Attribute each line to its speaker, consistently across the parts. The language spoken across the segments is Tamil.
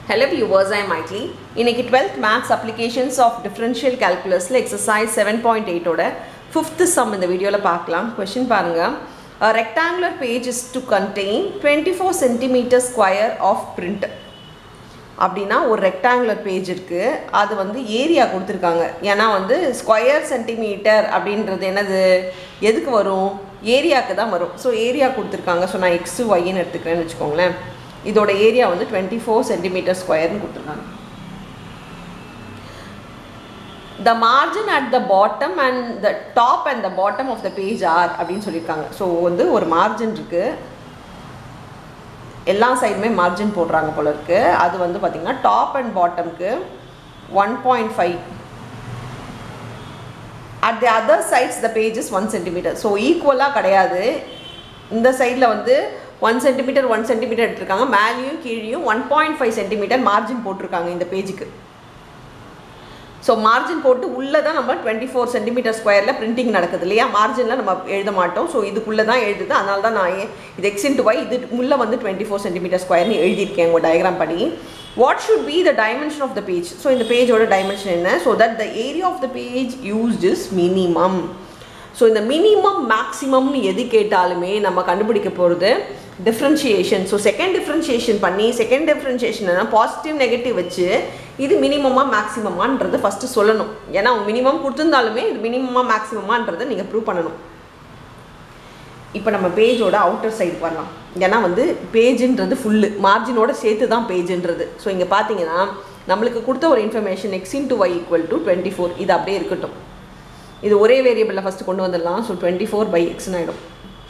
Speaker 1: Hello viewers, I am Maitli. இன்னைக்கு 12th Maths Applications of Differential Calculusல exercise 7.8 ஓட 5th sum இந்த வீடியோவில் பார்க்கலாம் கொஷின் பாருங்க A rectangular page is to contain 24 centimeter square of print அப்படின்னா ஒரு ரெக்டாங்குலர் பேஜ் இருக்குது அது வந்து ஏரியா கொடுத்துருக்காங்க ஏன்னா வந்து ஸ்கொயர் சென்டிமீட்டர் அப்படின்றது என்னது எதுக்கு வரும் ஏரியாவுக்கு தான் வரும் ஸோ ஏரியா கொடுத்துருக்காங்க ஸோ நான் எக்ஸு ஒய்ன்னு எடுத்துக்கிறேன்னு வச்சுக்கோங்களேன் இதோட ஏரியா வந்து டுவெண்ட்டி ஃபோர் சென்டிமீட்டர் ஸ்கொயர்னு கொடுத்துருக்காங்க the margin at the bottom and the top and the bottom of the page are அப்படின்னு சொல்லியிருக்காங்க ஸோ வந்து ஒரு மார்ஜின் இருக்குது எல்லா சைடுமே மார்ஜின் போடுறாங்க போல இருக்கு அது வந்து பார்த்திங்கன்னா டாப் அண்ட் பாட்டம்க்கு one point five at the other sides the pages one centimetre so ஈக்குவலாக கிடையாது இந்த சைடில் வந்து ஒன் சென்டிமீட்டர் ஒன் சென்டிமீட்டர் எடுத்திருக்காங்க மேலேயும் கீழேயும் one point five centimetre margin போட்டிருக்காங்க இந்த பேஜுக்கு ஸோ மார்ஜின் போட்டு உள்ளே தான் நம்ம டுவெண்ட்டி ஃபோர் சென்டிமீட்டர் ஸ்கொயரில் பிரிண்டிங் நடக்குது இல்லையா மார்ஜினில் நம்ம எழுத மாட்டோம் ஸோ இதுக்குள்ளே தான் எழுதுது அதனால தான் நான் ஏ- இது எக்ஸ் இன்ட்டு ஒய் இது உள்ளே வந்து டுவெண்ட்டி ஃபோர் சென்டிமீட்டர் ஸ்கொயர்னு எழுதியிருக்கேன் உங்கள் டயக்ராம் படி what should be the dimension of the page so இந்த பேஜோட டைமென்ஷன் என்ன so that the area of the page used is minimum so இந்த மினிமம் மேக்ஸிமம்னு எது கேட்டாலுமே நம்ம கண்டுபிடிக்க போகிறது டிஃப்ரென்ஷியேஷன் ஸோ செகண்ட் டிஃப்ரென்ஷியேஷன் பண்ணி செகண்ட் டிஃப்ரென்ஷியேஷன் பாசிட்டிவ் நெகட்டிவ் வச்சு இது மினிமமா மேக்ஸிமமான்றது ஃபஸ்ட்டு சொல்லணும் ஏன்னா அவங்க மினிமம் கொடுத்துருந்தாலுமே இது மினிமமா மேக்ஸிமமான்றதை நீங்கள் ப்ரூவ் பண்ணணும் இப்போ நம்ம பேஜோட அவுட்டர் சைடு வரலாம் ஏன்னா வந்து பேஜுன்றது ஃபுல்லு மார்ஜினோட சேர்த்து தான் பேஜுன்றது ஸோ இங்கே பார்த்தீங்கன்னா நம்மளுக்கு கொடுத்த ஒரு information x into y equal to twenty four இது அப்படியே இருக்கட்டும் இது ஒரே வேரியபிளில் ஃபஸ்ட்டு கொண்டு வந்துடலாம் ஸோ டுவெண்ட்டி ஃபோர் பை எக்ஸ்னு ஆகிடும்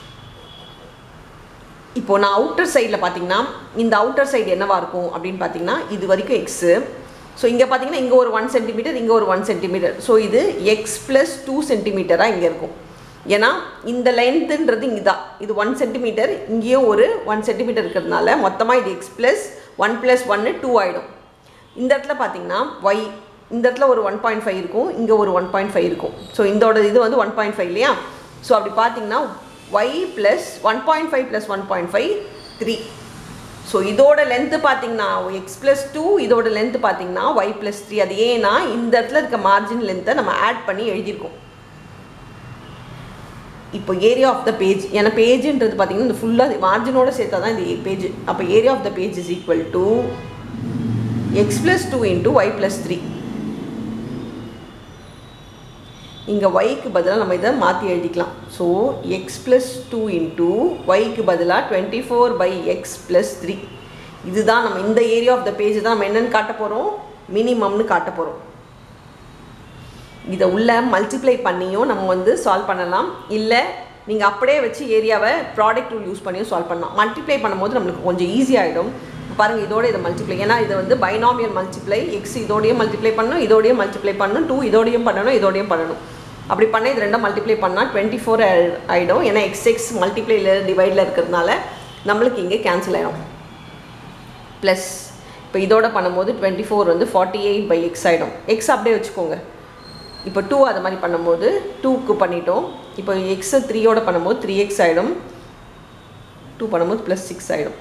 Speaker 1: இப்போ நான் அவுட்டர் சைடில் பார்த்தீங்கன்னா இந்த அவுட்டர் சைடு என்னவா இருக்கும் அப்படின்னு பார்த்தீங்கன்னா இது வரைக்கும் எக்ஸு ஸோ இங்கே பார்த்தீங்கன்னா இங்கே ஒரு ஒன் சென்டிமீட்டர் இங்கே ஒரு ஒன் சென்டிமீட்டர் ஸோ இது எக்ஸ் ப்ளஸ் டூ சென்டிமீட்டராக இங்கே இருக்கும் ஏன்னா இந்த லென்த்துன்றது இங்கே தான் இது ஒன் சென்டிமீட்டர் இங்கேயும் ஒரு ஒன் சென்டிமீட்டர் இருக்கிறதுனால மொத்தமாக இது எக்ஸ் ப்ளஸ் ஒன் ப்ளஸ் ஒன்று டூ ஆகிடும் இந்த இடத்துல பார்த்தீங்கன்னா ஒய் இந்த இடத்துல ஒரு ஒன் பாயிண்ட் ஃபைவ் இருக்கும் இங்கே ஒரு ஒன் பாயிண்ட் ஃபைவ் இருக்கும் ஸோ இதோட இது வந்து ஒன் பாயிண்ட் ஃபைவ் இல்லையா ஸோ அப்படி பார்த்தீங்கன்னா y plus one point five plus one point five three so இதோட லென்த்து பார்த்தீங்கன்னா எக்ஸ் ப்ளஸ் டூ இதோட லென்த்து பார்த்தீங்கன்னா ஒய் ப்ளஸ் த்ரீ அது ஏன்னா இந்த இடத்துல இருக்க மார்ஜின் லென்த்தை நம்ம ஆட் பண்ணி எழுதியிருக்கோம் இப்போ ஏரியா ஆஃப் த பேஜ் ஏன்னா பேஜுன்றது பார்த்தீங்கன்னா இந்த ஃபுல்லாக மார்ஜினோட சேர்த்தா தான் இந்த பேஜ் அப்போ area of the page is equal to x plus two into y plus three இங்கே ஒய்க்கு பதிலாக நம்ம இதை மாற்றி எழுதிக்கலாம் so x plus two into ஒய்க்கு பதிலாக twenty four by x plus three இதுதான் நம்ம இந்த ஏரியா ஆஃப் த பேஜ் தான் நம்ம என்னென்னு காட்ட போகிறோம் மினிமம்னு காட்ட போகிறோம் இதை உள்ள மல்டிப்ளை பண்ணியும் நம்ம வந்து சால்வ் பண்ணலாம் இல்லை நீங்கள் அப்படியே வச்சு ஏரியாவை ப்ராடக்ட் ரூல் யூஸ் பண்ணியும் சால்வ் பண்ணலாம் மல்டிப்ளை பண்ணும்போது நம்மளுக்கு கொஞ்சம் ஈஸி ஆகிடும் பாருங்கள் இதோட இதை மல்டிப்ளை ஏன்னா இது வந்து பைனாமியல் மல்டிப்ளை எக்ஸ் இதோடையும் மல்டிப்ளை பண்ணணும் இதோடையும் மல்டிப்ளை பண்ணணும் டூ இதோடையும் பண்ணணும் இதோடையும் பண்ணணும் அப்படி பண்ண இது ரெண்டும் மல்டிப்ளை பண்ணால் டுவெண்ட்டி ஃபோர் ஆகிடும் ஏன்னா எக்ஸ் எக்ஸ் மல்டிப்ளைல டிவைடில் இருக்கிறதுனால நம்மளுக்கு இங்கே கேன்சல் ஆகிடும் ப்ளஸ் இப்போ இதோட பண்ணும்போது டுவெண்ட்டி ஃபோர் வந்து ஃபார்ட்டி எயிட் பை எக்ஸ் ஆகிடும் எக்ஸ் அப்படியே வச்சுக்கோங்க இப்போ டூ அது மாதிரி பண்ணும்போது டூக்கு பண்ணிட்டோம் இப்போ எக்ஸை த்ரீயோட பண்ணும்போது த்ரீ எக்ஸ் ஆகிடும் டூ பண்ணும்போது ப்ளஸ் சிக்ஸ் ஆகிடும்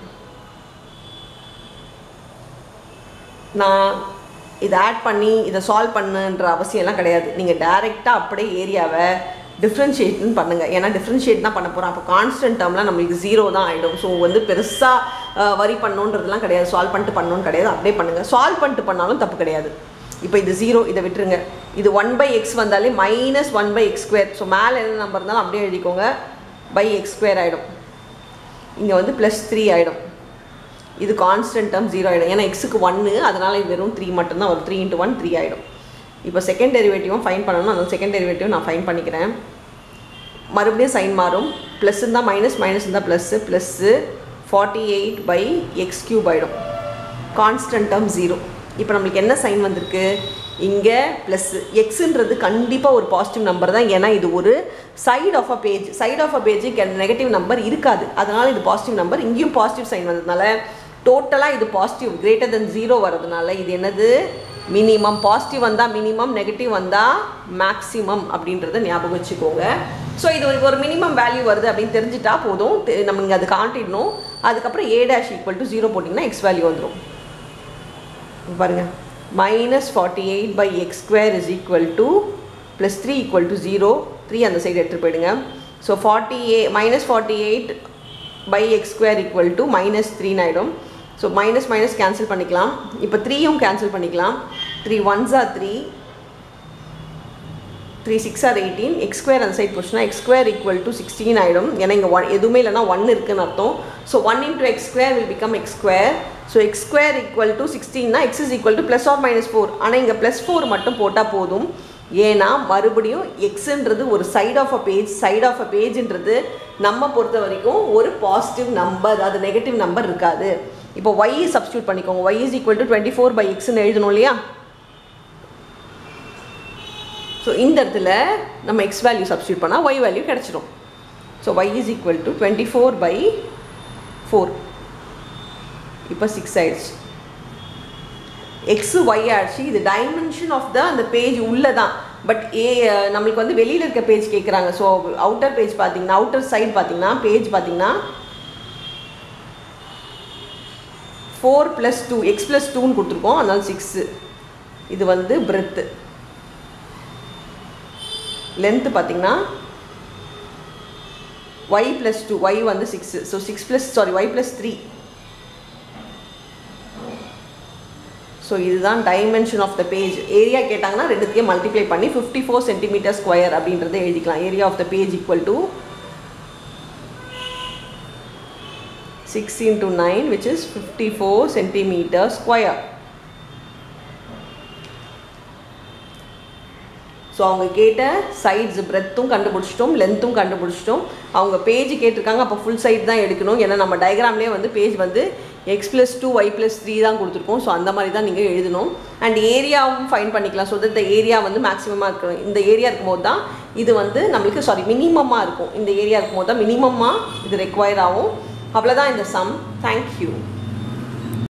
Speaker 1: நான் இதை ஆட் பண்ணி இதை சால்வ் பண்ணுன்ற அவசியம்லாம் கிடையாது நீங்கள் டைரெக்டாக அப்படியே ஏரியாவை டிஃப்ரென்ஷியேட்னு பண்ணுங்கள் ஏன்னா டிஃப்ரென்ஷியேட் தான் பண்ண போகிறோம் அப்போ கான்ஸ்டன்ட் டேர்ம்லாம் நம்மளுக்கு ஜீரோ தான் ஆகிடும் ஸோ வந்து பெருசாக வரி பண்ணணுன்றதுலாம் கிடையாது சால்வ் பண்ணிட்டு பண்ணணும்னு கிடையாது அப்படியே பண்ணுங்கள் சால்வ் பண்ணிட்டு பண்ணாலும் தப்பு கிடையாது இப்போ இது ஜீரோ இதை விட்டுருங்க இது ஒன் பை எக்ஸ் வந்தாலே minus one by x square so மேலே என்ன நம்பர் இருந்தாலும் அப்படியே எழுதிக்கோங்க பை எக்ஸ் ஸ்கொயர் ஆகிடும் இங்கே வந்து ப்ளஸ் த்ரீ ஆகிடும் இது கான்ஸ்டன்ட் டேர்ம் ஜீரோ ஆகிடும் ஏன்னா எக்ஸுக்கு ஒன்று அதனால் இது வெறும் த்ரீ மட்டும்தான் வரும் த்ரீ இன்ட்டு ஒன் த்ரீ ஆகிடும் இப்போ செகண்ட் டெரிவேட்டிவும் ஃபைன் பண்ணணும் அந்த செகண்ட் டெரிவேட்டிவ் நான் ஃபைன் பண்ணிக்கிறேன் மறுபடியும் சைன் மாறும் ப்ளஸ் இருந்தால் மைனஸ் மைனஸ் இருந்தால் plus plus forty eight by x cube ஆகிடும் கான்ஸ்டன்ட் டேர்ம் ஜீரோ இப்போ நம்மளுக்கு என்ன சைன் வந்திருக்கு இங்கே ப்ளஸ் எக்ஸுன்றது கண்டிப்பாக ஒரு பாசிட்டிவ் நம்பர் தான் ஏன்னா இது ஒரு side of a page side of a பேஜுக்கு நெகட்டிவ் நம்பர் இருக்காது அதனால் இது பாசிட்டிவ் நம்பர் இங்கேயும் பாசிட்டிவ் சைன் வந்ததுனால டோட்டலாக இது பாசிட்டிவ் கிரேட்டர் தென் ஜீரோ வரதுனால இது என்னது மினிமம் பாசிட்டிவ் வந்தால் மினிமம் நெகட்டிவ் வந்தால் மேக்ஸிமம் அப்படின்றத ஞாபகம் வச்சுக்கோங்க ஸோ இது ஒரு ஒரு மினிமம் வேல்யூ வருது அப்படின்னு தெரிஞ்சிட்டா போதும் தெ- நம்ம இங்கே அது காட்டிடணும் அதுக்கப்புறம் a dash equal to zero போட்டிங்கன்னா எக்ஸ் வேல்யூ வந்துடும் பாருங்க minus forty eight by x square is equal to plus three equal to zero three அந்த சைடு எடுத்துகிட்டு போயிடுங்க so forty a minus forty eight by x square equal to minus த்ரீன்னு ஆகிடும் ஸோ மைனஸ் மைனஸ் கேன்சல் பண்ணிக்கலாம் இப்போ த்ரீயும் கேன்சல் பண்ணிக்கலாம் three ones are three three six are eighteen x square அந்த சைட் போச்சுன்னா x square equal to sixteen ஆகிடும் ஏன்னா இங்கே ஒன் எதுவுமே இல்லைனா ஒன் இருக்குன்னு அர்த்தம் so one into x square will become x square so x square equal to சிக்ஸ்டீன்னா x is equal to plus or minus four ஆனால் இங்கே ப்ளஸ் ஃபோர் மட்டும் போட்டால் போதும் ஏன்னா மறுபடியும் எக்ஸுன்றது ஒரு side of a page side of a பேஜ்ன்றது நம்ம பொறுத்த வரைக்கும் ஒரு பாசிட்டிவ் நம்பர் அது நெகட்டிவ் நம்பர் இருக்காது இப்போ ஒய் சப்ஸ்டியூட் பண்ணிக்கோங்க y is equal to twenty four by எக்ஸ்னு எழுதணும் இல்லையா ஸோ இந்த இடத்துல நம்ம எக்ஸ் வேல்யூ சப்ஸ்டியூட் பண்ணால் ஒய் வேல்யூ கிடச்சிரும் so y is equal to twenty four by four இப்போ சிக்ஸ் ஆயிடுச்சு எக்ஸு ஒய் ஆச்சு இது டைமென்ஷன் ஆஃப் த அந்த பேஜ் உள்ளே தான் பட் ஏ நம்மளுக்கு வந்து வெளியில் இருக்க பேஜ் கேட்குறாங்க ஸோ அவுட்டர் பேஜ் பார்த்தீங்கன்னா அவுட்டர் சைடு பார்த்தீங்கன்னா பேஜ் பார்த்தீங்கன்னா four plus two x plus டூன்னு கொடுத்துருக்கோம் அதனால சிக்ஸு இது வந்து பிரெத்து லென்த்து பார்த்தீங்கன்னா ஒய் ப்ளஸ் டூ ஒய் வந்து six so six plus sorry y plus three so இதுதான் dimension of the page area கேட்டாங்கன்னா ரெண்டுத்தையும் மல்டிப்ளை பண்ணி ஃபிஃப்டி ஃபோர் சென்டிமீட்டர் ஸ்கொயர் அப்படின்றத எழுதிக்கலாம் area of the page equal to six into nine which is fifty four centimetre square so அவங்க கேட்ட சைட்ஸ் பிரெத்தும் கண்டுபிடிச்சிட்டோம் லென்த்தும் கண்டுபிடிச்சிட்டோம் அவங்க பேஜ் கேட்டிருக்காங்க அப்போ ஃபுல் சைட் தான் எடுக்கணும் ஏன்னா நம்ம டயக்ராம்லேயே வந்து பேஜ் வந்து x plus two y plus three தான் கொடுத்துருக்கோம் ஸோ அந்த மாதிரி தான் நீங்கள் எழுதணும் அண்ட் ஏரியாவும் ஃபைன் பண்ணிக்கலாம் ஸோ இந்த ஏரியா வந்து மேக்ஸிமமாக இருக்கணும் இந்த ஏரியா இருக்கும்போது தான் இது வந்து நம்மளுக்கு சாரி மினிமமாக இருக்கும் இந்த ஏரியா இருக்கும்போது தான் மினிமமாக இது ரெக்வயர் ஆகும் அவ்வளோதான் இந்த சம் தேங்க்யூ